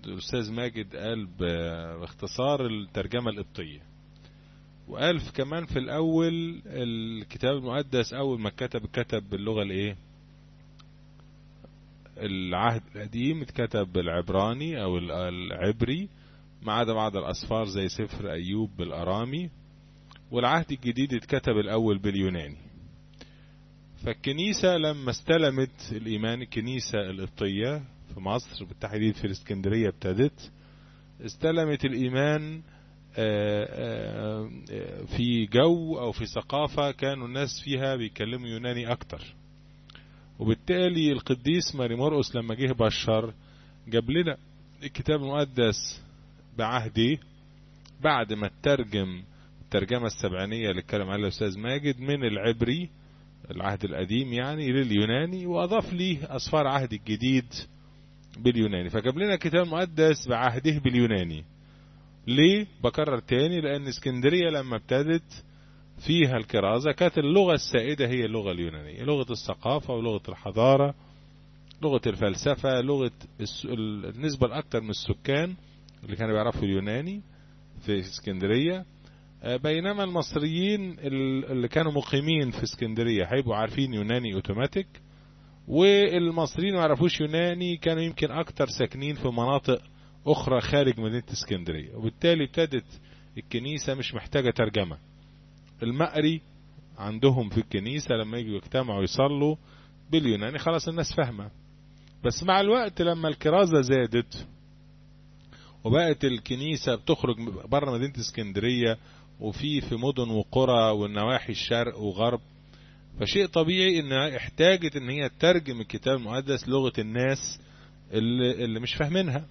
الأستاذ ماجد قال باختصار الترجمة القبطية وقال كمان في الأول الكتاب المقدس أول ما كتب كتب باللغة الإيه العهد القديم اتكتب بالعبراني أو العبري ما عدا بعض الأصفار زي سفر أيوب بالأرامي والعهد الجديد اتكتب الأول باليوناني فالكنيسة لما استلمت الإيمان الكنيسة القبطية في مصر بالتحديد في الإسكندرية ابتدت استلمت الإيمان في جو أو في ثقافة كانوا الناس فيها بيتكلموا يوناني أكتر وبالتالي القديس ماري مرقس لما جه بشر جاب لنا الكتاب المقدس بعهده بعد ما ترجم الترجمة السبعينية اللي اتكلم عليها الأستاذ ماجد من العبري العهد القديم يعني لليوناني وأضاف ليه أصفار عهد الجديد باليوناني فجاب لنا الكتاب المقدس بعهده باليوناني ليه بكرر تاني لأن اسكندرية لما ابتدت فيها الكرازة كانت اللغة السائدة هي اللغة اليونانية لغة الثقافة ولغة الحضارة لغة الفلسفة لغة النسبة الأكثر من السكان اللي كانوا بيعرفوا اليوناني في اسكندرية بينما المصريين اللي كانوا مقيمين في اسكندرية هيبقوا عارفين يوناني اوتوماتيك والمصريين ما يعرفوش يوناني كانوا يمكن أكتر ساكنين في مناطق أخرى خارج مدينة اسكندرية وبالتالي ابتدت الكنيسة مش محتاجة ترجمة المقري عندهم في الكنيسة لما يجوا يجتمعوا يصلوا باليوناني خلاص الناس فاهمة بس مع الوقت لما الكرازة زادت وبقت الكنيسة بتخرج بره مدينة اسكندرية وفي في مدن وقرى والنواحي الشرق وغرب فشيء طبيعي انها احتاجت ان هي تترجم الكتاب المقدس لغة الناس اللي, اللي مش فاهمينها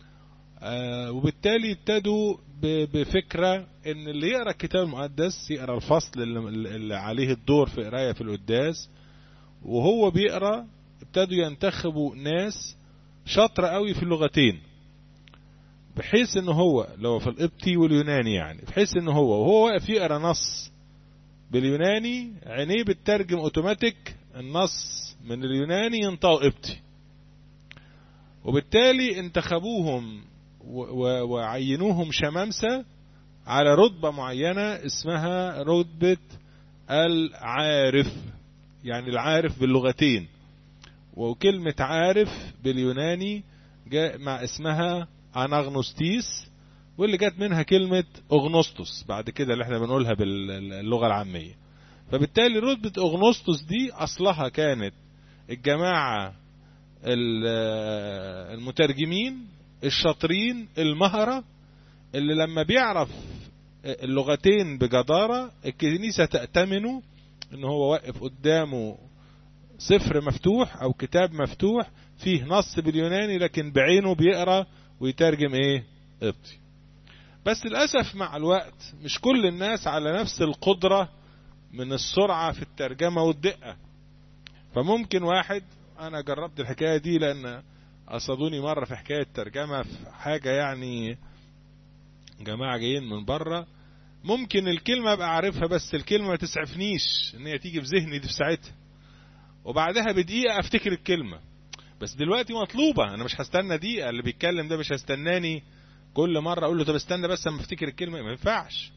آه وبالتالي ابتدوا بفكرة ان اللي يقرأ الكتاب المقدس يقرأ الفصل اللي, اللي عليه الدور في قراية في القداس وهو بيقرأ ابتدوا ينتخبوا ناس شاطرة قوي في اللغتين بحيث ان هو لو في القبطي واليوناني يعني بحيث ان هو وهو واقف يقرا نص باليوناني عينيه بتترجم اوتوماتيك النص من اليوناني ينطقوا قبطي وبالتالي انتخبوهم وعينوهم شمامسة على رتبة معينة اسمها رتبة العارف يعني العارف باللغتين وكلمة عارف باليوناني جاء مع اسمها اناغنوستيس واللي جت منها كلمة اغنوستوس بعد كده اللي احنا بنقولها باللغة العامية فبالتالي رتبة اغنوستوس دي اصلها كانت الجماعة المترجمين الشاطرين المهرة اللي لما بيعرف اللغتين بجدارة الكنيسة تأتمنه ان هو واقف قدامه سفر مفتوح او كتاب مفتوح فيه نص باليوناني لكن بعينه بيقرأ ويترجم ايه قبطي بس للأسف مع الوقت مش كل الناس على نفس القدرة من السرعة في الترجمة والدقة فممكن واحد انا جربت الحكاية دي لان قصدوني مرة في حكاية ترجمة في حاجة يعني جماعة جايين من بره ممكن الكلمة ابقى عارفها بس الكلمة ما تسعفنيش ان هي تيجي في ذهني دي في ساعتها وبعدها بدقيقة افتكر الكلمة بس دلوقتي مطلوبة انا مش هستنى دقيقة اللي بيتكلم ده مش هستناني كل مرة اقول له طب استنى بس اما افتكر الكلمة ما ينفعش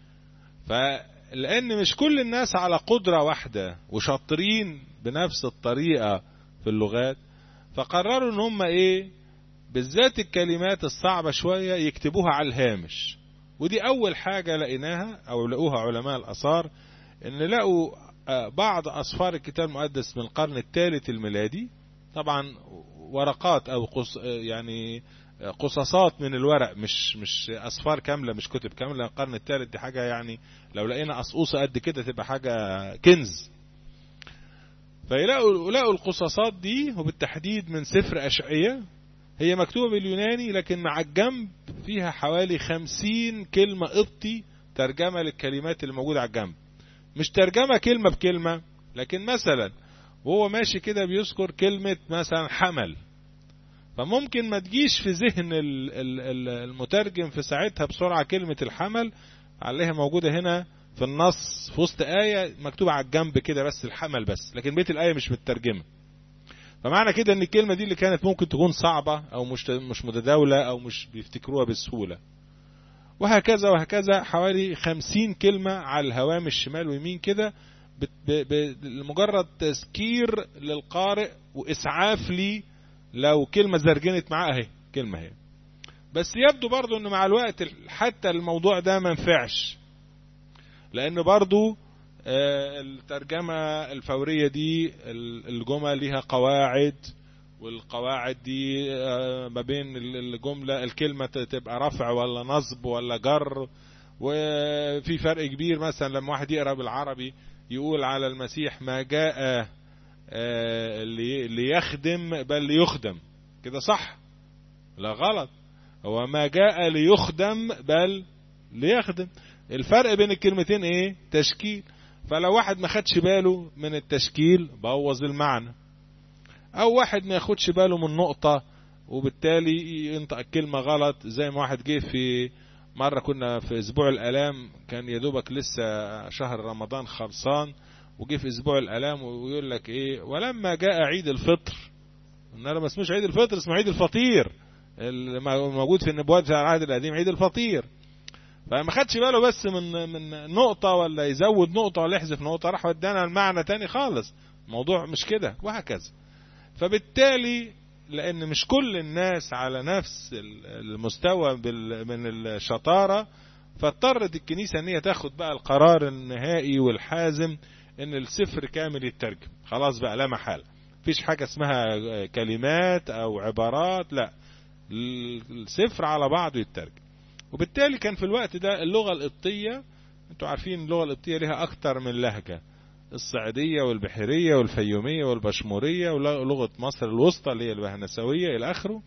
فلان مش كل الناس على قدرة واحدة وشاطرين بنفس الطريقة في اللغات فقرروا ان هم ايه بالذات الكلمات الصعبة شوية يكتبوها على الهامش ودي اول حاجة لقيناها او لقوها علماء الاثار ان لقوا بعض اصفار الكتاب المقدس من القرن الثالث الميلادي طبعا ورقات او قص يعني قصصات من الورق مش مش اصفار كامله مش كتب كامله القرن الثالث دي حاجه يعني لو لقينا قصقوصه قد كده تبقى حاجه كنز فيلاقوا لقوا القصصات دي وبالتحديد من سفر اشعياء هي مكتوبه باليوناني لكن مع الجنب فيها حوالي خمسين كلمه قبطي ترجمه للكلمات اللي موجوده على الجنب مش ترجمه كلمه بكلمه لكن مثلا وهو ماشي كده بيذكر كلمة مثلا حمل فممكن ما تجيش في ذهن المترجم في ساعتها بسرعة كلمة الحمل عليها موجودة هنا في النص في وسط آية مكتوبة على الجنب كده بس الحمل بس لكن بيت الآية مش مترجمة فمعنى كده ان الكلمة دي اللي كانت ممكن تكون صعبة او مش مش متداولة او مش بيفتكروها بسهولة وهكذا وهكذا حوالي خمسين كلمة على الهوام الشمال ويمين كده لمجرد تذكير للقارئ واسعاف لي لو كلمة زرجنت معاه اهي كلمة اهي بس يبدو برضو ان مع الوقت حتى الموضوع ده ما نفعش لان برضو الترجمة الفورية دي الجمل ليها قواعد والقواعد دي ما بين الجملة الكلمة تبقى رفع ولا نصب ولا جر وفي فرق كبير مثلا لما واحد يقرأ بالعربي يقول على المسيح ما جاء ليخدم بل ليخدم كده صح لا غلط هو ما جاء ليخدم بل ليخدم الفرق بين الكلمتين ايه تشكيل فلو واحد ما خدش باله من التشكيل بوظ المعنى او واحد ما ياخدش باله من نقطة وبالتالي ينطق الكلمة غلط زي ما واحد جه في مرة كنا في اسبوع الالام كان يدوبك لسه شهر رمضان خلصان وجه في اسبوع الالام ويقول لك ايه ولما جاء عيد الفطر النهارده ما اسموش عيد الفطر اسمه عيد الفطير الموجود في النبوات بتاع العهد القديم عيد الفطير فما خدش باله بس من من نقطة ولا يزود نقطة ولا يحذف نقطة راح ودانا المعنى تاني خالص الموضوع مش كده وهكذا فبالتالي لأن مش كل الناس على نفس المستوى من الشطارة فاضطرت الكنيسة ان هي تاخد بقى القرار النهائي والحازم ان السفر كامل يترجم خلاص بقى لا محالة مفيش حاجة اسمها كلمات او عبارات لا السفر على بعضه يترجم وبالتالي كان في الوقت ده اللغة القبطية انتوا عارفين اللغة القبطية لها اكتر من لهجة الصعيدية والبحرية والفيومية والبشمورية ولغة مصر الوسطى اللي هي البهنسوية الى اخره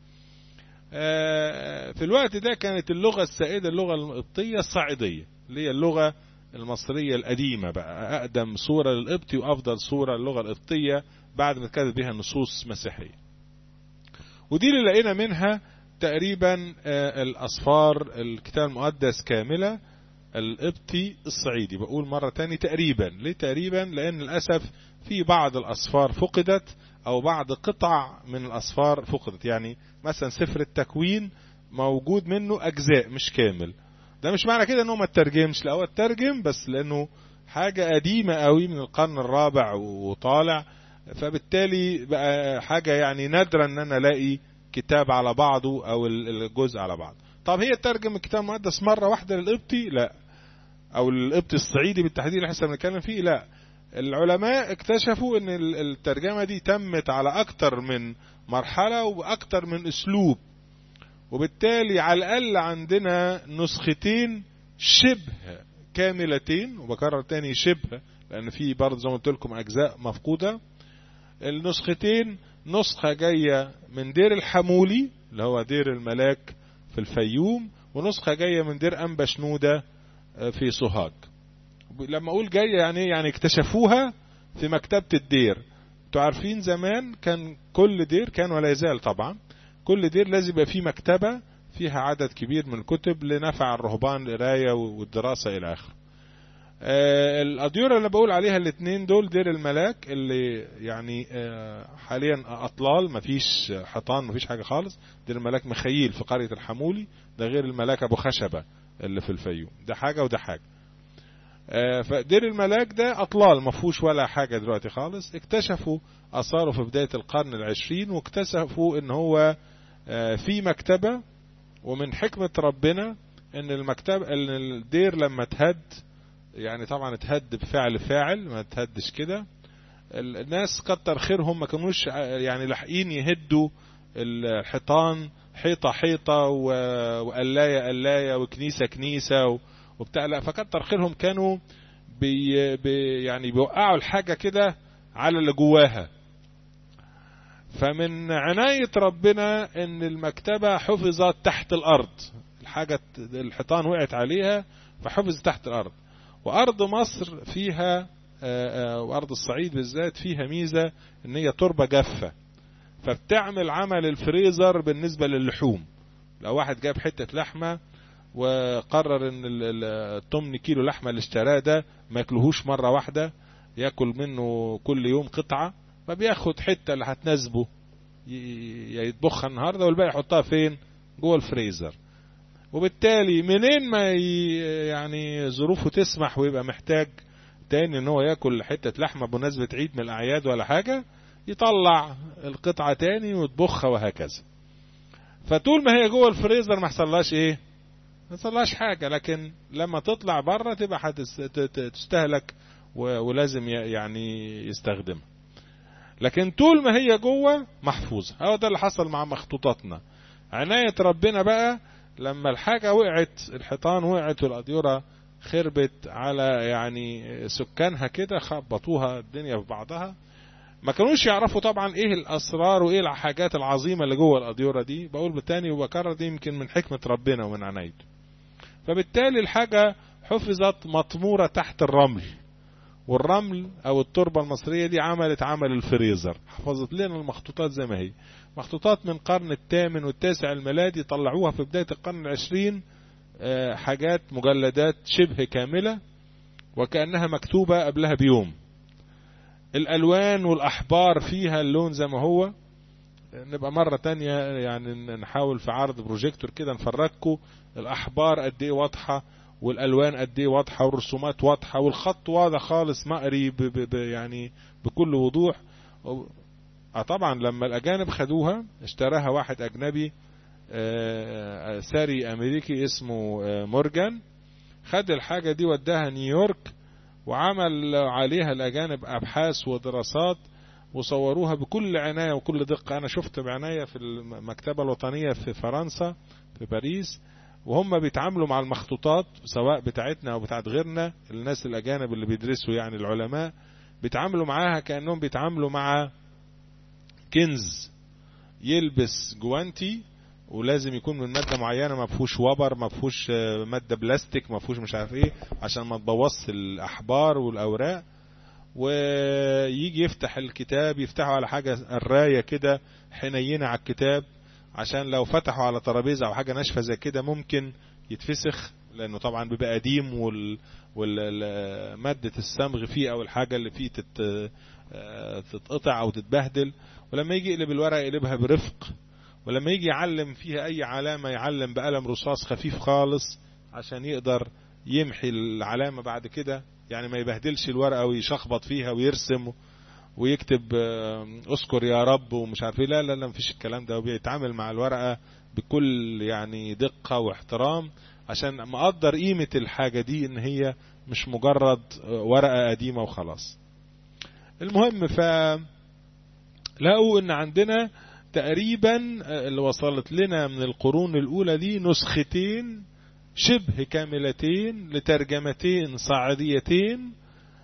في الوقت ده كانت اللغة السائدة اللغة القبطية الصعيدية اللي هي اللغة المصرية القديمة بقى أقدم صورة للقبطي وأفضل صورة للغة القبطية بعد ما كانت بها نصوص مسيحية ودي اللي لقينا منها تقريبا الأصفار الكتاب المقدس كاملة القبطي الصعيدي بقول مرة تاني تقريبا ليه تقريبا لأن للأسف في بعض الأصفار فقدت أو بعض قطع من الأصفار فقدت يعني مثلا سفر التكوين موجود منه أجزاء مش كامل ده مش معنى كده انه ما ترجمش لا هو اترجم بس لانه حاجة قديمة قوي من القرن الرابع وطالع فبالتالي بقى حاجة يعني نادرة ان انا الاقي كتاب على بعضه او الجزء على بعض طب هي ترجم الكتاب المقدس مرة واحدة للقبطي لا او القبطي الصعيدي بالتحديد اللي احنا بنتكلم فيه لا العلماء اكتشفوا ان الترجمة دي تمت على اكتر من مرحلة واكتر من اسلوب وبالتالي على الأقل عندنا نسختين شبه كاملتين وبكرر تاني شبه لأن في برضه زي ما قلت لكم أجزاء مفقودة النسختين نسخة جاية من دير الحمولي اللي هو دير الملاك في الفيوم ونسخة جاية من دير أنبا شنودة في سوهاج لما أقول جاية يعني يعني اكتشفوها في مكتبة الدير انتوا عارفين زمان كان كل دير كان ولا يزال طبعا كل دير لازم يبقى فيه مكتبة فيها عدد كبير من الكتب لنفع الرهبان القراية والدراسة إلى آخره. آه الأديرة اللي بقول عليها الاثنين دول دير الملاك اللي يعني آه حاليا أطلال مفيش حيطان مفيش حاجة خالص دير الملاك مخيل في قرية الحمولي ده غير الملاك أبو خشبة اللي في الفيوم ده حاجة وده حاجة آه فدير الملاك ده أطلال مفهوش ولا حاجة دلوقتي خالص اكتشفوا أثاره في بداية القرن العشرين واكتشفوا ان هو في مكتبة ومن حكمة ربنا ان المكتب ان الدير لما تهد يعني طبعا اتهد بفعل فاعل ما تهدش كده الناس كتر خيرهم ما كانوش يعني لاحقين يهدوا الحيطان حيطة حيطة وقلاية قلاية وكنيسة كنيسة وبتاع لا فكتر خيرهم كانوا بي بي يعني بيوقعوا الحاجة كده على اللي جواها فمن عناية ربنا ان المكتبة حفظت تحت الارض الحاجة الحيطان وقعت عليها فحفظت تحت الارض وارض مصر فيها وارض الصعيد بالذات فيها ميزة ان هي تربة جافة فبتعمل عمل الفريزر بالنسبة للحوم لو واحد جاب حتة لحمة وقرر ان التمن كيلو لحمة اللي اشتراه ده ما ياكلهوش مرة واحدة ياكل منه كل يوم قطعة فبياخد حتة اللي هتناسبه ي- يطبخها النهارده والباقي يحطها فين جوه الفريزر وبالتالي منين ما ي- يعني ظروفه تسمح ويبقى محتاج تاني ان هو ياكل حتة لحمة بمناسبة عيد من الاعياد ولا حاجة يطلع القطعة تاني ويطبخها وهكذا فطول ما هي جوه الفريزر ما حصلهاش ايه ما حصلهاش حاجة لكن لما تطلع بره تبقى هتس- ت- ت- تستهلك و- ولازم ي- يعني يستخدمها لكن طول ما هي جوه محفوظة هو ده اللي حصل مع مخطوطاتنا عناية ربنا بقى لما الحاجة وقعت الحيطان وقعت والأديرة خربت على يعني سكانها كده خبطوها الدنيا في بعضها ما كانوش يعرفوا طبعا ايه الاسرار وايه الحاجات العظيمه اللي جوه الاديره دي بقول بالتاني وبكرر دي يمكن من حكمه ربنا ومن عنايته فبالتالي الحاجه حفظت مطموره تحت الرمل والرمل او التربه المصريه دي عملت عمل الفريزر حفظت لنا المخطوطات زي ما هي مخطوطات من القرن الثامن والتاسع الميلادي طلعوها في بدايه القرن العشرين آه، حاجات مجلدات شبه كامله وكانها مكتوبه قبلها بيوم الالوان والاحبار فيها اللون زي ما هو نبقى مرة تانية يعني نحاول في عرض بروجيكتور كده نفرجكم الأحبار قد إيه واضحة والألوان قد إيه واضحة والرسومات واضحة والخط واضح خالص مقري ب ب ب يعني بكل وضوح آه طبعا لما الأجانب خدوها اشتراها واحد أجنبي آه، ساري أمريكي اسمه آه، مورجان خد الحاجة دي وداها نيويورك وعمل عليها الأجانب أبحاث ودراسات وصوروها بكل عناية وكل دقة أنا شفت بعناية في المكتبة الوطنية في فرنسا في باريس وهم بيتعاملوا مع المخطوطات سواء بتاعتنا أو بتاعت غيرنا الناس الأجانب اللي بيدرسوا يعني العلماء بيتعاملوا معاها كأنهم بيتعاملوا مع كنز يلبس جوانتي ولازم يكون من ماده معينه ما فيهوش وبر ما فيهوش آه، ماده بلاستيك ما فيهوش مش عارف ايه عشان ما تبوظش الاحبار والاوراق ويجي يفتح الكتاب يفتحه على حاجه الرايه كده حنينه على الكتاب عشان لو فتحوا على ترابيزه او حاجه ناشفه زي كده ممكن يتفسخ لانه طبعا بيبقى قديم وال والمادة الصمغ فيه او الحاجة اللي فيه تت... آه، تتقطع او تتبهدل ولما يجي يقلب الورقة يقلبها برفق ولما يجي يعلم فيها اي علامة يعلم بقلم رصاص خفيف خالص عشان يقدر يمحي العلامة بعد كده يعني ما يبهدلش الورقة ويشخبط فيها ويرسم ويكتب آه، اذكر يا رب ومش عارف ايه لا لا لا مفيش الكلام ده وبيتعامل مع الورقة بكل يعني دقة واحترام عشان مقدر قيمة الحاجة دي ان هي مش مجرد آه، ورقة قديمة وخلاص المهم ف لقوا ان عندنا تقريبا آه، اللي وصلت لنا من القرون الاولى دي نسختين شبه كاملتين لترجمتين صعيديتين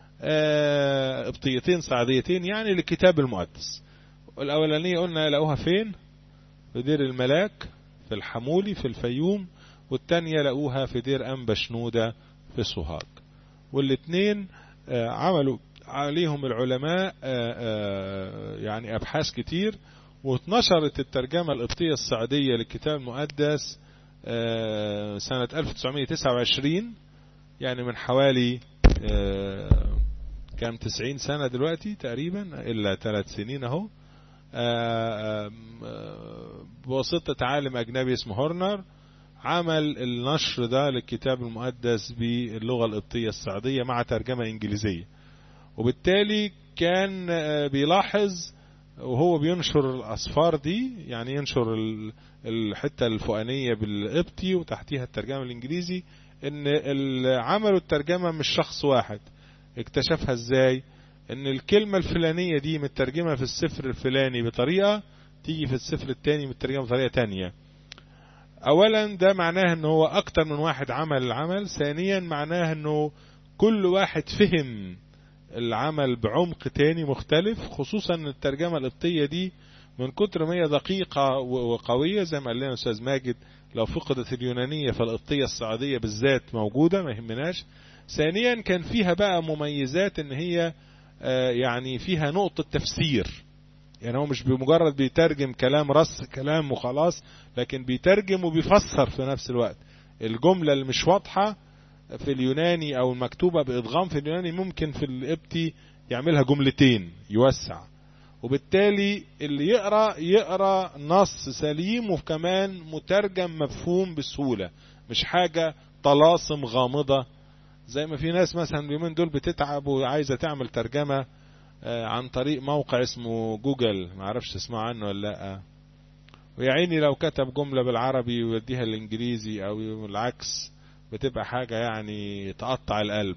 آه، قبطيتين صعيديتين يعني للكتاب المقدس الاولانيه قلنا لقوها فين في دير الملاك في الحمولي في الفيوم والتانية لقوها في دير أنبا شنودة في سوهاج والاثنين آه، عملوا عليهم العلماء آه، آه، يعني أبحاث كتير واتنشرت الترجمة القبطية السعودية للكتاب المقدس آه، سنة 1929 يعني من حوالي آه، كام 90 سنة دلوقتي تقريبا إلا ثلاث سنين أهو آه، آم، آه، بواسطة عالم أجنبي اسمه هورنر عمل النشر ده للكتاب المقدس باللغة القبطية السعودية مع ترجمة إنجليزية وبالتالي كان آه، بيلاحظ وهو بينشر الأصفار دي يعني ينشر ال- الحتة الفوقانية بالقبطي وتحتيها الترجمة الإنجليزي إن اللي عملوا الترجمة مش شخص واحد اكتشفها إزاي إن الكلمة الفلانية دي مترجمة في السفر الفلاني بطريقة تيجي في السفر التاني مترجمة بطريقة تانية اولا ده معناه ان هو اكتر من واحد عمل العمل ثانيا معناه انه كل واحد فهم العمل بعمق تاني مختلف خصوصا ان الترجمة القبطية دي من كتر ما هي دقيقة و- وقوية زي ما قال لنا استاذ ماجد لو فقدت اليونانية فالقبطية السعودية بالذات موجودة ما يهمناش ثانيا كان فيها بقى مميزات ان هي آه، يعني فيها نقطة تفسير يعني هو مش بمجرد بيترجم كلام رص كلام وخلاص لكن بيترجم وبيفسر في نفس الوقت الجملة اللي مش واضحة في اليوناني او المكتوبة بادغام في اليوناني ممكن في القبطي يعملها جملتين يوسع وبالتالي اللي يقرا يقرا نص سليم وكمان مترجم مفهوم بسهوله مش حاجه طلاسم غامضه زي ما في ناس مثلا اليومين دول بتتعب وعايزه تعمل ترجمه عن طريق موقع اسمه جوجل ما اعرفش تسمع عنه ولا لا ويا عيني لو كتب جمله بالعربي ويوديها الانجليزي او العكس بتبقى حاجه يعني تقطع القلب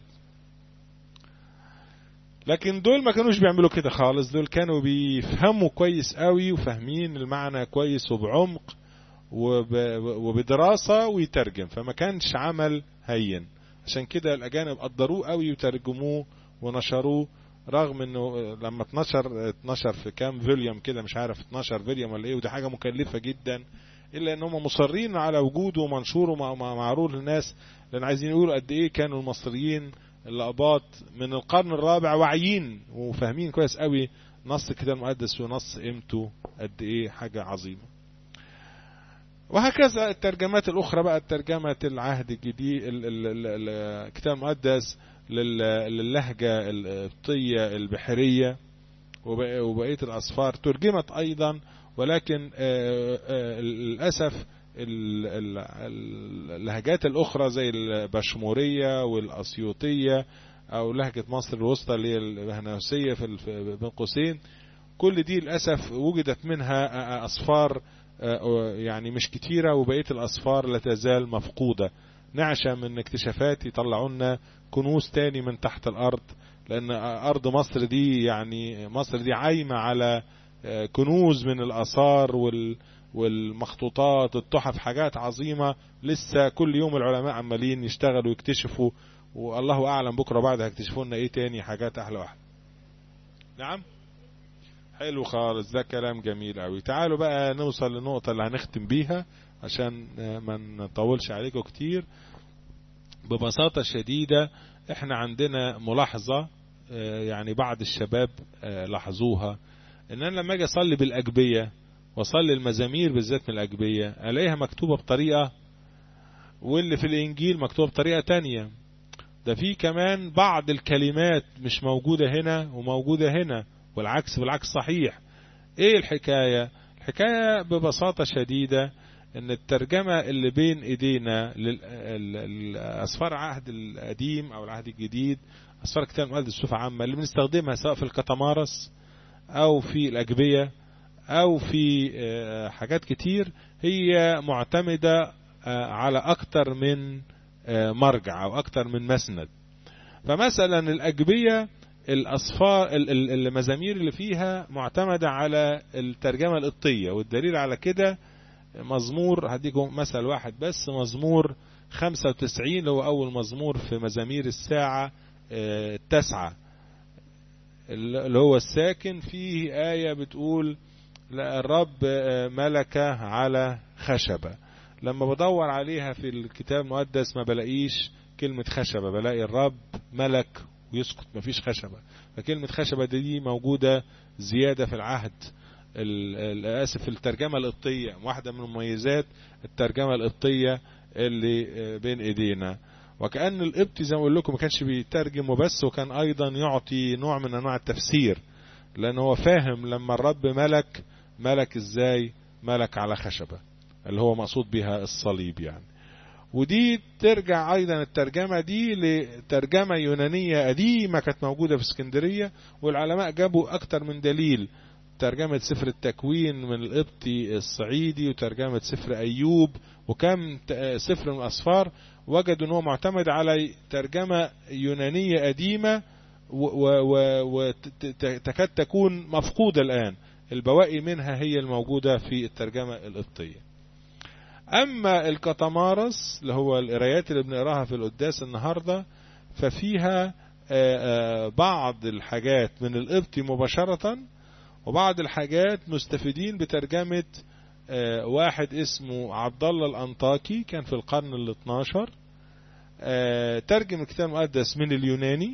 لكن دول ما كانوش بيعملوا كده خالص دول كانوا بيفهموا كويس قوي وفاهمين المعنى كويس وبعمق وبدراسة ويترجم فما كانش عمل هين عشان كده الأجانب قدروه قوي وترجموه ونشروه رغم انه لما اتنشر اتنشر في كام فيليوم كده مش عارف 12 فيليوم ولا ايه ودي حاجة مكلفة جدا الا ان هم مصرين على وجوده ومنشوره معروض للناس لان عايزين يقولوا قد ايه كانوا المصريين الاباط من القرن الرابع واعيين وفاهمين كويس قوي نص الكتاب المقدس ونص قيمته قد ايه حاجة عظيمة وهكذا الترجمات الاخرى بقى ترجمة العهد الجديد الكتاب المقدس للهجة القبطية البحرية وبقية الأصفار ترجمت أيضا ولكن للأسف اللهجات الأخرى زي البشمورية والأسيوطية أو لهجة مصر الوسطى اللي هي الهنوسية في بين قوسين كل دي للأسف وجدت منها أصفار يعني مش كتيرة وبقية الأصفار لا تزال مفقودة نعشة من اكتشافات يطلعوا لنا كنوز تاني من تحت الأرض لأن أرض مصر دي يعني مصر دي عايمة على كنوز من الآثار وال والمخطوطات التحف حاجات عظيمة لسه كل يوم العلماء عمالين يشتغلوا ويكتشفوا والله أعلم بكرة بعد هيكتشفوا لنا إيه تاني حاجات أحلى واحدة نعم حلو خالص ده كلام جميل قوي تعالوا بقى نوصل للنقطة اللي هنختم بيها عشان ما نطولش عليكم كتير ببساطة شديدة احنا عندنا ملاحظة يعني بعض الشباب لاحظوها ان انا لما اجي اصلي بالاجبية واصلي المزامير بالذات من الاجبية الاقيها مكتوبة بطريقة واللي في الانجيل مكتوبة بطريقة تانية ده في كمان بعض الكلمات مش موجودة هنا وموجودة هنا والعكس بالعكس صحيح ايه الحكاية الحكاية ببساطة شديدة ان الترجمة اللي بين ايدينا للاسفار العهد القديم او العهد الجديد اسفار كتاب المقدس بصفة عامة اللي بنستخدمها سواء في الكتمارس او في الاجبية او في حاجات كتير هي معتمدة على اكتر من مرجع او اكتر من مسند فمثلا الاجبية الاصفار المزامير اللي فيها معتمدة على الترجمة القبطية والدليل على كده مزمور هديكم مثل واحد بس مزمور 95 اللي هو أول مزمور في مزامير الساعة التاسعة اللي هو الساكن فيه آية بتقول الرب ملك على خشبة لما بدور عليها في الكتاب المقدس ما بلاقيش كلمة خشبة بلاقي الرب ملك ويسكت مفيش خشبة فكلمة خشبة دي موجودة زيادة في العهد آسف الترجمة القبطية واحدة من مميزات الترجمة القبطية اللي بين ايدينا وكأن القبطي زي ما اقول لكم ما كانش بيترجم وبس وكان ايضا يعطي نوع من انواع التفسير لان هو فاهم لما الرب ملك ملك ازاي ملك على خشبة اللي هو مقصود بها الصليب يعني ودي ترجع ايضا الترجمة دي لترجمة يونانية قديمة كانت موجودة في اسكندرية والعلماء جابوا اكتر من دليل ترجمة سفر التكوين من القبطي الصعيدي وترجمة سفر أيوب وكم سفر من الأصفار وجدوا أنه معتمد على ترجمة يونانية قديمة وتكاد تكون مفقودة الآن البواقي منها هي الموجودة في الترجمة القبطية أما الكتمارس اللي هو القرايات اللي بنقراها في القداس النهاردة ففيها بعض الحاجات من القبطي مباشرة وبعض الحاجات مستفيدين بترجمة واحد اسمه عبد الله الأنطاكي كان في القرن ال 12 ترجم الكتاب المقدس من اليوناني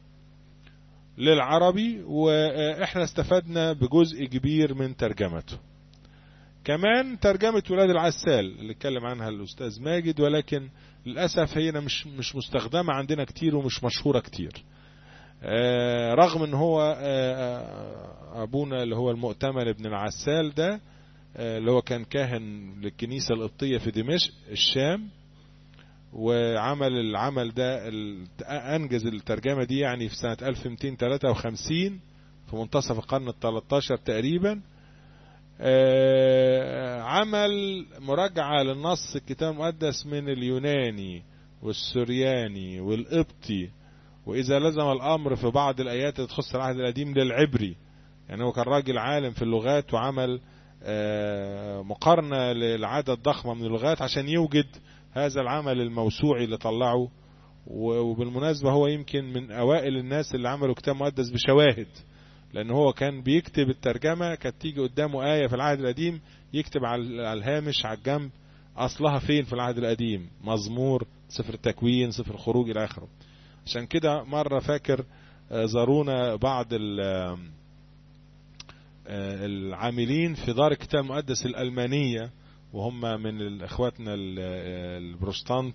للعربي واحنا استفدنا بجزء كبير من ترجمته كمان ترجمة ولاد العسال اللي اتكلم عنها الأستاذ ماجد ولكن للأسف هي مش مش مستخدمة عندنا كتير ومش مشهورة كتير رغم ان هو ابونا اللي هو المؤتمن ابن العسال ده اللي هو كان كاهن للكنيسة القبطية في دمشق الشام وعمل العمل ده انجز الترجمة دي يعني في سنة 1253 في منتصف القرن ال 13 تقريبا عمل مراجعة للنص الكتاب المقدس من اليوناني والسرياني والقبطي وإذا لزم الأمر في بعض الآيات اللي تخص العهد القديم للعبري يعني هو كان راجل عالم في اللغات وعمل مقارنة للعدد ضخمة من اللغات عشان يوجد هذا العمل الموسوعي اللي طلعه وبالمناسبة هو يمكن من أوائل الناس اللي عملوا كتاب مقدس بشواهد لأن هو كان بيكتب الترجمة كانت تيجي قدامه آية في العهد القديم يكتب على الهامش على الجنب أصلها فين في العهد القديم مزمور سفر التكوين سفر الخروج إلى آخره عشان كده مرة فاكر زارونا بعض العاملين في دار الكتاب المقدس الألمانية وهم من اخواتنا البروستانت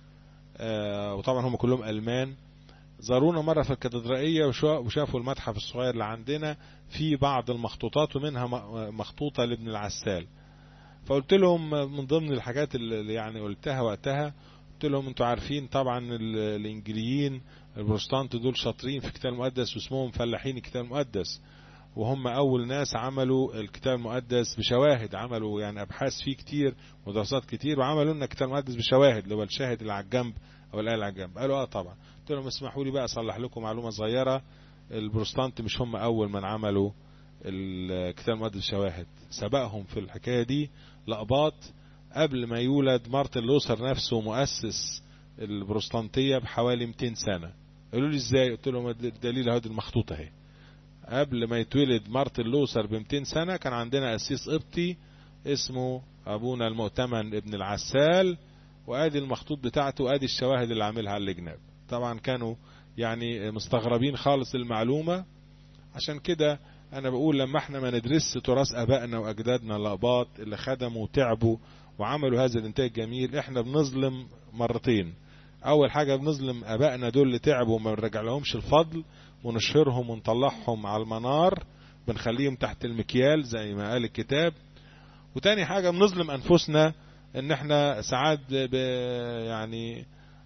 وطبعا هم كلهم ألمان زارونا مرة في الكاتدرائية وشافوا المتحف الصغير اللي عندنا في بعض المخطوطات ومنها مخطوطة لابن العسال فقلت لهم من ضمن الحاجات اللي يعني قلتها وقتها قلت لهم انتوا عارفين طبعا الانجليين البروستانت دول شاطرين في الكتاب المقدس واسمهم فلاحين الكتاب المقدس وهم أول ناس عملوا الكتاب المقدس بشواهد عملوا يعني أبحاث فيه كتير ودراسات كتير وعملوا لنا الكتاب المقدس بشواهد اللي هو الشاهد اللي على الجنب أو الآية اللي على الجنب قالوا آه طبعا قلت لهم اسمحوا لي بقى أصلح لكم معلومة صغيرة البروستانت مش هم أول من عملوا الكتاب المقدس بشواهد سبقهم في الحكاية دي لقباط قبل ما يولد مارتن لوثر نفسه مؤسس البروستانتية بحوالي 200 سنة قالوا لي ازاي قلت لهم الدليل هذه المخطوطة اهي قبل ما يتولد مارتن لوثر ب 200 سنة كان عندنا قسيس قبطي اسمه أبونا المؤتمن ابن العسال وادي المخطوط بتاعته وادي الشواهد اللي عاملها على الجناب طبعا كانوا يعني مستغربين خالص المعلومة عشان كده انا بقول لما احنا ما ندرس تراث ابائنا واجدادنا الاباط اللي خدموا وتعبوا وعملوا هذا الانتاج الجميل احنا بنظلم مرتين اول حاجة بنظلم ابائنا دول اللي تعبوا وما بنرجع لهمش الفضل ونشهرهم ونطلعهم على المنار بنخليهم تحت المكيال زي ما قال الكتاب وتاني حاجة بنظلم انفسنا ان احنا ساعات ب يعني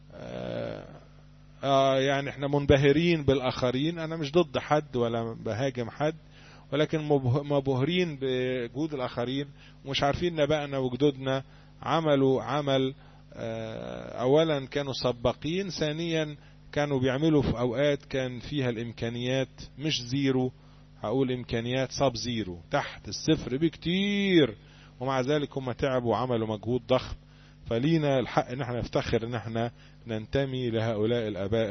آه آه يعني احنا منبهرين بالاخرين انا مش ضد حد ولا بهاجم حد ولكن مبهورين بجهود الاخرين ومش عارفين نبأنا وجدودنا عملوا عمل آه اولا كانوا سباقين ثانيا كانوا بيعملوا في اوقات كان فيها الامكانيات مش زيرو هقول امكانيات صاب زيرو تحت الصفر بكتير ومع ذلك هم تعبوا وعملوا مجهود ضخم فلينا الحق ان احنا نفتخر ان احنا ننتمي لهؤلاء الاباء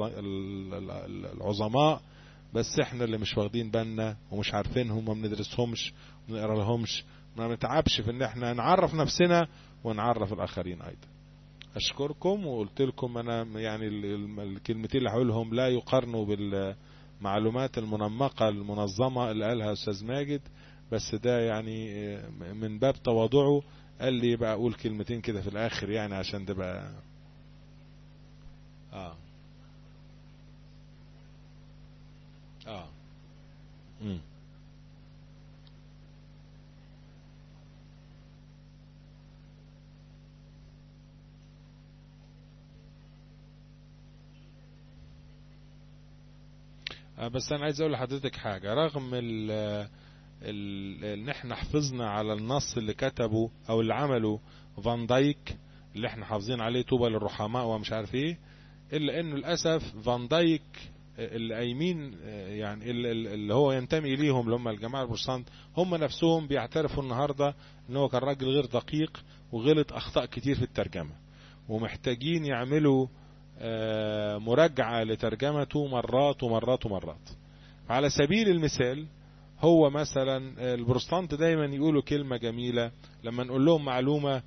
العظماء بس احنا اللي مش واخدين بالنا ومش عارفينهم وما بندرسهمش وما نقرا لهمش ما نتعبش في ان احنا نعرف نفسنا ونعرف الاخرين ايضا اشكركم وقلت لكم انا يعني الكلمتين اللي هقولهم لا يقارنوا بالمعلومات المنمقة المنظمة اللي قالها استاذ ماجد بس ده يعني من باب تواضعه قال لي بقى اقول كلمتين كده في الاخر يعني عشان تبقى اه اه امم بس انا عايز اقول لحضرتك حاجة رغم ال ان احنا حفظنا على النص اللي كتبه او اللي عمله فان دايك اللي احنا حافظين عليه طوبى للرحماء ومش عارف ايه الا انه للاسف فان دايك اللي قايمين يعني اللي هو ينتمي اليهم اللي هم الجماعه البروتستانت هم نفسهم بيعترفوا النهارده ان هو كان راجل غير دقيق وغلط اخطاء كتير في الترجمه ومحتاجين يعملوا مراجعه لترجمته مرات ومرات ومرات على سبيل المثال هو مثلا البروستانت دايما يقولوا كلمة جميلة لما نقول لهم معلومة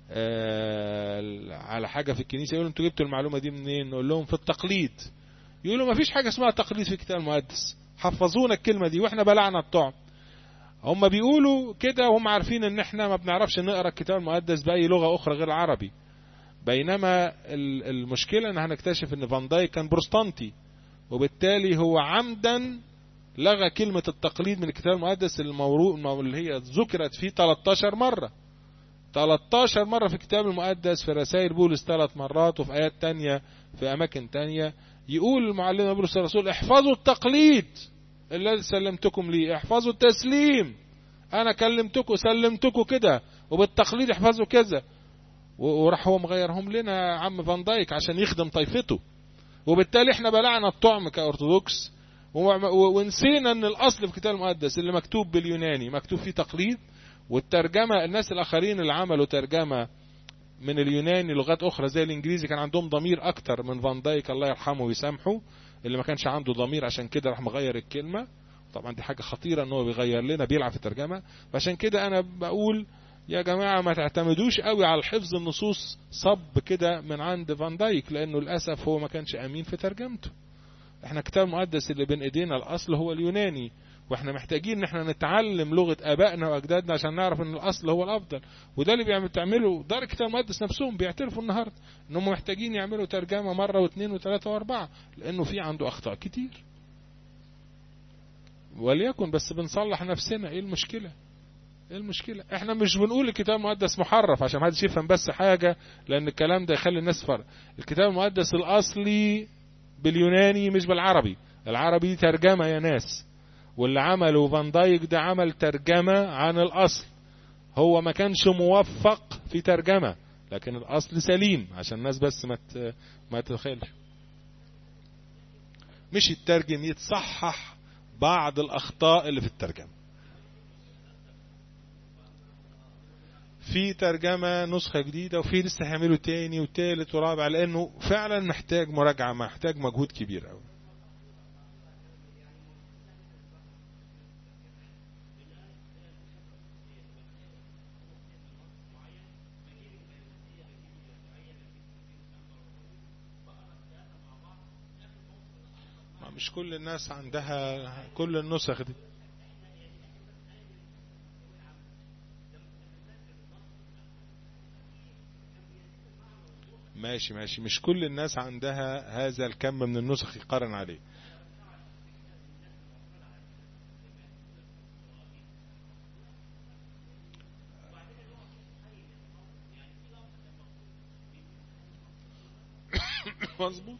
على حاجة في الكنيسة يقولوا انتوا جبتوا المعلومة دي منين نقول لهم في التقليد يقولوا ما فيش حاجة اسمها تقليد في الكتاب المقدس حفظونا الكلمة دي واحنا بلعنا الطعم هم بيقولوا كده وهم عارفين ان احنا ما بنعرفش نقرا الكتاب المقدس بأي لغة اخرى غير العربي بينما المشكلة ان هنكتشف ان فان دايك كان بروستانتي وبالتالي هو عمدا لغى كلمة التقليد من الكتاب المقدس المورو اللي هي ذكرت فيه 13 مرة 13 مرة في الكتاب المقدس في رسائل بولس ثلاث مرات وفي آيات تانية في أماكن تانية يقول المعلم بولس الرسول احفظوا التقليد الذي سلمتكم ليه احفظوا التسليم أنا كلمتكم سلمتكم كده وبالتقليد احفظوا كذا وراح هو مغيرهم لنا عم فان دايك عشان يخدم طائفته وبالتالي احنا بلعنا الطعم كأرثوذكس ونسينا ان الاصل في الكتاب المقدس اللي مكتوب باليوناني مكتوب فيه تقليد والترجمة الناس الاخرين اللي عملوا ترجمة من اليوناني لغات اخرى زي الانجليزي كان عندهم ضمير اكتر من فان دايك الله يرحمه ويسامحه اللي ما كانش عنده ضمير عشان كده راح مغير الكلمة طبعا دي حاجة خطيرة ان هو بيغير لنا بيلعب في الترجمة فعشان كده انا بقول يا جماعة ما تعتمدوش قوي على حفظ النصوص صب كده من عند فان دايك لانه للأسف هو ما كانش امين في ترجمته احنا كتاب مقدس اللي بين ايدينا الاصل هو اليوناني واحنا محتاجين ان احنا نتعلم لغة ابائنا واجدادنا عشان نعرف ان الاصل هو الافضل وده اللي بيعمل تعمله دار الكتاب المقدس نفسهم بيعترفوا النهارده انهم محتاجين يعملوا ترجمة مرة واثنين وثلاثة واربعة لانه في عنده اخطاء كتير وليكن بس بنصلح نفسنا ايه المشكلة ايه المشكلة احنا مش بنقول الكتاب المقدس محرف عشان محدش يفهم بس حاجة لان الكلام ده يخلي الناس فرق الكتاب المقدس الاصلي باليوناني مش بالعربي العربي دي ترجمة يا ناس واللي عمله فان دايك ده عمل ترجمة عن الاصل هو ما كانش موفق في ترجمة لكن الاصل سليم عشان الناس بس ما ما تتخيلش مش يترجم يتصحح بعض الاخطاء اللي في الترجمة في ترجمة نسخة جديدة وفي لسه هيعملوا تاني وتالت ورابع لأنه فعلا محتاج مراجعة محتاج مجهود كبير أوي مش كل الناس عندها كل النسخ دي ماشي ماشي مش كل الناس عندها هذا الكم من النسخ يقارن عليه مظبوط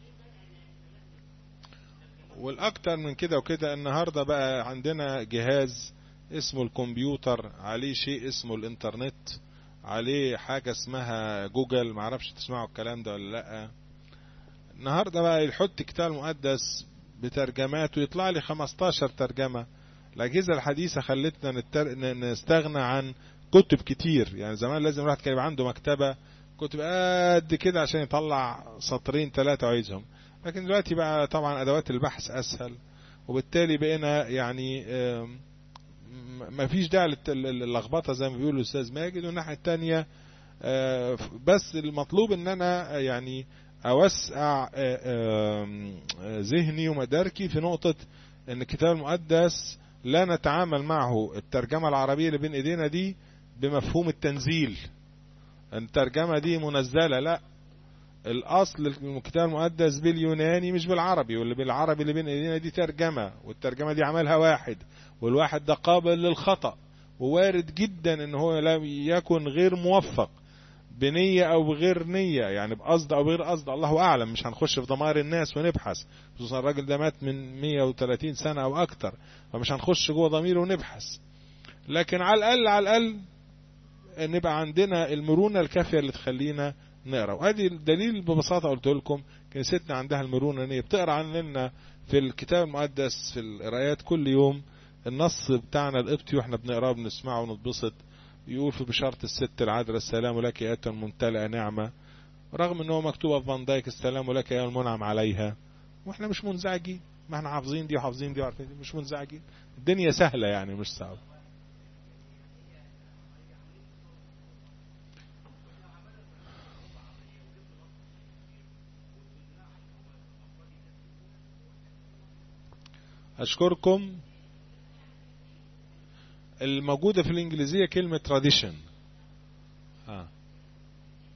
والاكتر من كده وكده النهاردة بقى عندنا جهاز اسمه الكمبيوتر عليه شيء اسمه الانترنت عليه حاجة اسمها جوجل معرفش تسمعوا الكلام ده ولا لا النهاردة بقى يحط كتاب مقدس بترجمات ويطلع لي 15 ترجمة الأجهزة الحديثة خلتنا نتر... نستغنى عن كتب كتير يعني زمان لازم الواحد كان يبقى عنده مكتبة كتب قد كده عشان يطلع سطرين ثلاثة وعايزهم لكن دلوقتي بقى طبعا أدوات البحث أسهل وبالتالي بقينا يعني ما فيش داعي للخبطه زي ما بيقول الاستاذ ماجد والناحيه الثانيه بس المطلوب ان انا يعني اوسع ذهني ومداركي في نقطه ان الكتاب المقدس لا نتعامل معه الترجمه العربيه اللي بين ايدينا دي بمفهوم التنزيل الترجمه دي منزله لا الاصل الكتاب المقدس باليوناني مش بالعربي واللي بالعربي اللي بين ايدينا دي ترجمه والترجمه دي عملها واحد والواحد ده قابل للخطأ ووارد جدا ان هو لم يكن غير موفق بنية او بغير نية يعني بقصد او بغير قصد الله اعلم مش هنخش في ضمائر الناس ونبحث خصوصا الراجل ده مات من 130 سنة او اكتر فمش هنخش جوه ضميره ونبحث لكن على الاقل على الاقل نبقى عندنا المرونة الكافية اللي تخلينا نقرا وادي الدليل ببساطة قلت لكم كنيستنا عندها المرونة ان هي بتقرا عننا في الكتاب المقدس في القرايات كل يوم النص بتاعنا القبطي واحنا بنقراه بنسمعه ونتبسط يقول في بشارة الست العذراء السلام لك يا أيتها الممتلئة نعمة رغم ان هو مكتوبة في فان دايك السلام لك يا المنعم عليها واحنا مش منزعجين ما احنا حافظين دي وحافظين دي وعارفين دي مش منزعجين الدنيا سهلة يعني مش صعبة أشكركم الموجودة في الإنجليزية كلمة tradition آه.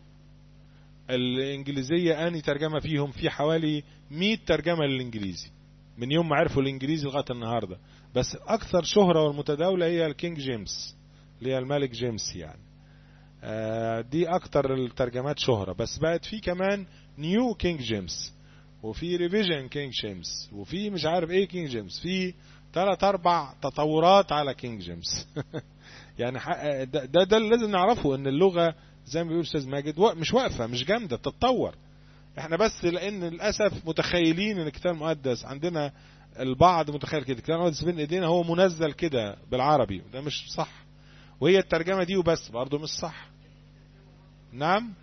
الإنجليزية أني ترجمة فيهم في حوالي 100 ترجمة للإنجليزي من يوم ما عرفوا الانجليزي لغايه النهارده بس الاكثر شهره والمتداوله هي الكينج جيمس اللي هي الملك جيمس يعني آه دي اكتر الترجمات شهره بس بقت في كمان نيو كينج جيمس وفي ريفيجن كينج جيمس وفي مش عارف ايه كينج جيمس في ثلاث اربع تطورات على كينج جيمس يعني ده, ده ده اللي لازم نعرفه ان اللغه زي ما بيقول استاذ ماجد مش واقفه مش جامده بتتطور احنا بس لان للاسف متخيلين ان الكتاب المقدس عندنا البعض متخيل كده الكتاب المقدس بين ايدينا هو منزل كده بالعربي وده مش صح وهي الترجمه دي وبس برضه مش صح نعم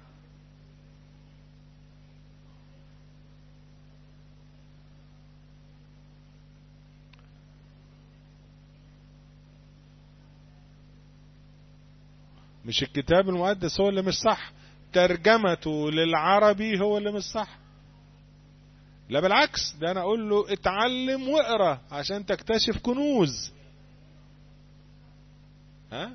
مش الكتاب المقدس هو اللي مش صح ترجمته للعربي هو اللي مش صح لا بالعكس ده انا اقول له اتعلم واقرا عشان تكتشف كنوز ها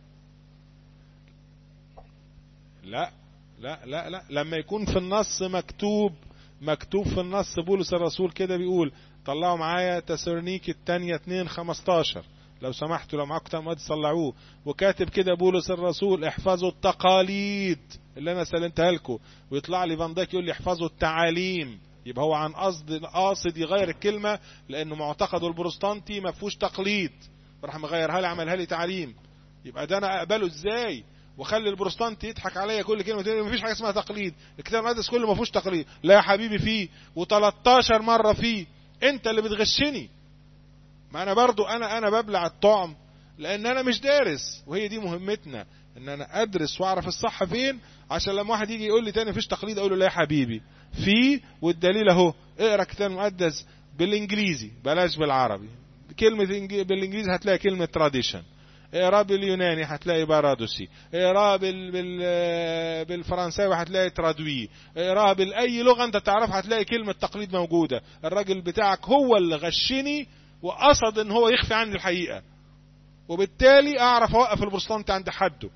لا لا لا لا لما يكون في النص مكتوب مكتوب في النص بولس الرسول كده بيقول طلعوا معايا تسرنيك الثانية 2 15 لو سمحتوا لو معاكم كتاب مقدس طلعوه وكاتب كده بولس الرسول احفظوا التقاليد اللي انا سلمتها لكم ويطلع لي فان دايك يقول لي احفظوا التعاليم يبقى هو عن قصد قاصد يغير الكلمه لانه معتقده البروتستانتي ما فيهوش تقليد راح مغيرها لي عملها لي تعليم يبقى ده انا اقبله ازاي وخلي البروتستانتي يضحك عليا كل كلمه تقول مفيش حاجه اسمها تقليد الكتاب المقدس كله ما فيهوش تقليد لا يا حبيبي فيه و13 مره فيه انت اللي بتغشني ما انا برضو انا انا ببلع الطعم لان انا مش دارس وهي دي مهمتنا ان انا ادرس واعرف الصح فين عشان لما واحد يجي يقول لي تاني مفيش تقليد اقول له لا يا حبيبي في والدليل اهو اقرا الكتاب المقدس بالانجليزي بلاش بالعربي كلمه بالانجليزي هتلاقي كلمه تراديشن اقرا باليوناني هتلاقي بارادوسي اقرا بال... بال... بالفرنساوي هتلاقي ترادوي اقرا باي لغه انت تعرفها هتلاقي كلمه تقليد موجوده الراجل بتاعك هو اللي غشني وقصد ان هو يخفي عني الحقيقه وبالتالي اعرف اوقف البروتستانت عند حده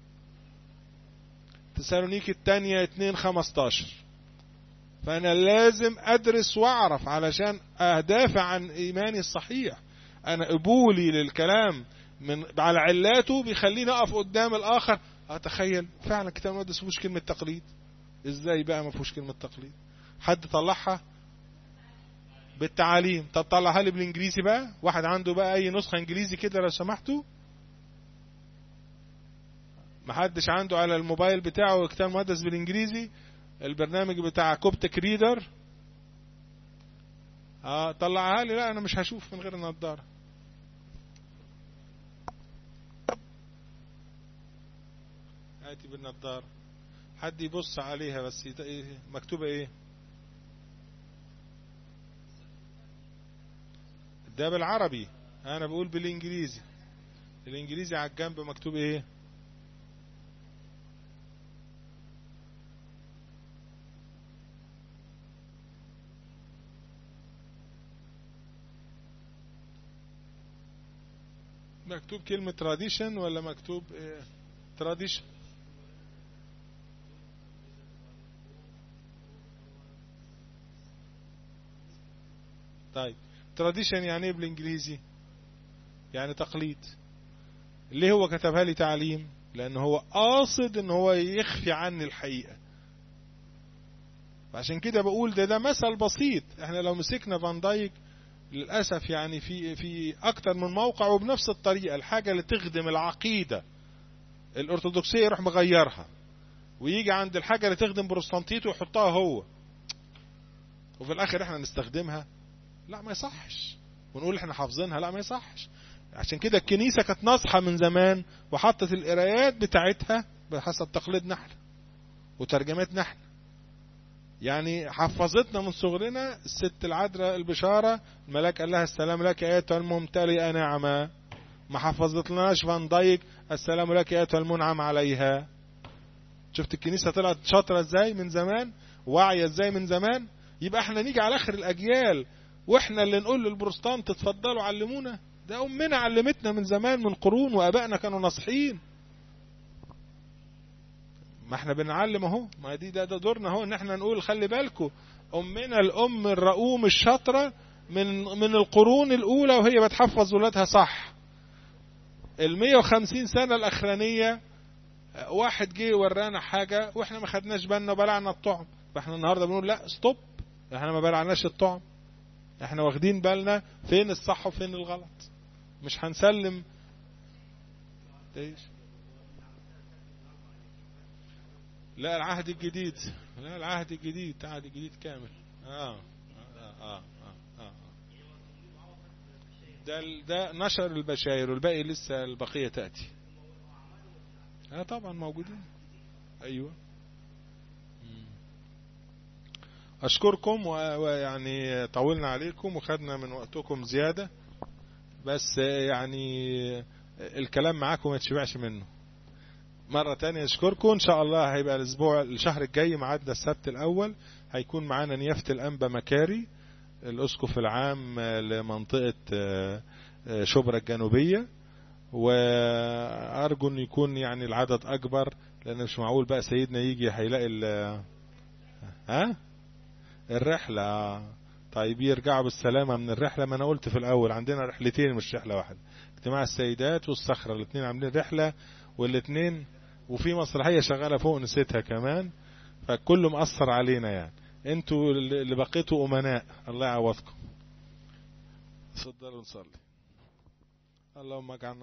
تسالونيك الثانية 2 15 فانا لازم ادرس واعرف علشان ادافع عن ايماني الصحيح انا قبولي للكلام من على علاته بيخليني اقف قدام الاخر اتخيل فعلا الكتاب المقدس فيهوش كلمه تقليد ازاي بقى ما فيهوش كلمه تقليد حد طلعها بالتعاليم طب طلعها لي بالانجليزي بقى واحد عنده بقى اي نسخه انجليزي كده لو سمحتوا محدش عنده على الموبايل بتاعه كتاب مقدس بالانجليزي البرنامج بتاع كوبتك ريدر اه طلعها لي لا انا مش هشوف من غير النضاره هاتي بالنضاره حد يبص عليها بس مكتوبه ايه ده بالعربي انا بقول بالانجليزي الانجليزي على الجنب مكتوب ايه مكتوب كلمة تراديشن ولا مكتوب ايه تراديشن طيب تراديشن يعني ايه بالانجليزي يعني تقليد ليه هو كتبها لي تعليم لان هو قاصد ان هو يخفي عني الحقيقة عشان كده بقول ده ده مثل بسيط احنا لو مسكنا فان دايك للأسف يعني في في أكتر من موقع وبنفس الطريقة الحاجة اللي تخدم العقيدة الأرثوذكسية يروح مغيرها ويجي عند الحاجة اللي تخدم بروستانتيته ويحطها هو وفي الآخر احنا نستخدمها لا ما يصحش ونقول احنا حافظينها لا ما يصحش عشان كده الكنيسة كانت ناصحة من زمان وحطت القرايات بتاعتها بحسب تقليدنا احنا وترجمتنا احنا يعني حفظتنا من صغرنا الست العذراء البشارة الملاك قال لها السلام لك ايتها الممتلئة نعمة ما حفظتلناش فان دايك السلام لك ايتها المنعم عليها شفت الكنيسة طلعت شاطرة ازاي من زمان واعية ازاي من زمان يبقى احنا نيجي على اخر الاجيال واحنا اللي نقول للبروستانت اتفضلوا علمونا ده امنا علمتنا من زمان من قرون وابائنا كانوا ناصحين ما احنا بنعلم اهو ما دي ده, ده دورنا اهو ان احنا نقول خلي بالكم امنا الام الرؤوم الشاطره من من القرون الاولى وهي بتحفظ ولادها صح ال 150 سنه الاخرانيه واحد جه ورانا حاجه واحنا ما خدناش بالنا وبلعنا الطعم فاحنا النهارده بنقول لا ستوب احنا ما بلعناش الطعم احنا واخدين بالنا فين الصح وفين الغلط مش هنسلم ايش لا العهد الجديد لا العهد الجديد العهد الجديد كامل اه اه اه, آه. آه. ده ده نشر البشاير والباقي لسه البقيه تاتي اه طبعا موجودين ايوه اشكركم ويعني طولنا عليكم وخدنا من وقتكم زياده بس يعني الكلام معاكم ما يتشبعش منه مرة تانية أشكركم إن شاء الله هيبقى الأسبوع الشهر الجاي معدنا السبت الأول هيكون معانا نيافة الأنبا مكاري الأسقف العام لمنطقة شبرا الجنوبية وأرجو أن يكون يعني العدد أكبر لأن مش معقول بقى سيدنا يجي هيلاقي ال ها الرحلة طيب يرجعوا بالسلامة من الرحلة ما أنا قلت في الأول عندنا رحلتين مش رحلة واحدة اجتماع السيدات والصخرة الاثنين عاملين رحلة والاثنين وفي مسرحية شغالة فوق نسيتها كمان فكله مأثر علينا يعني انتوا اللي بقيتوا أمناء الله يعوضكم تفضلوا نصلي اللهم اجعلنا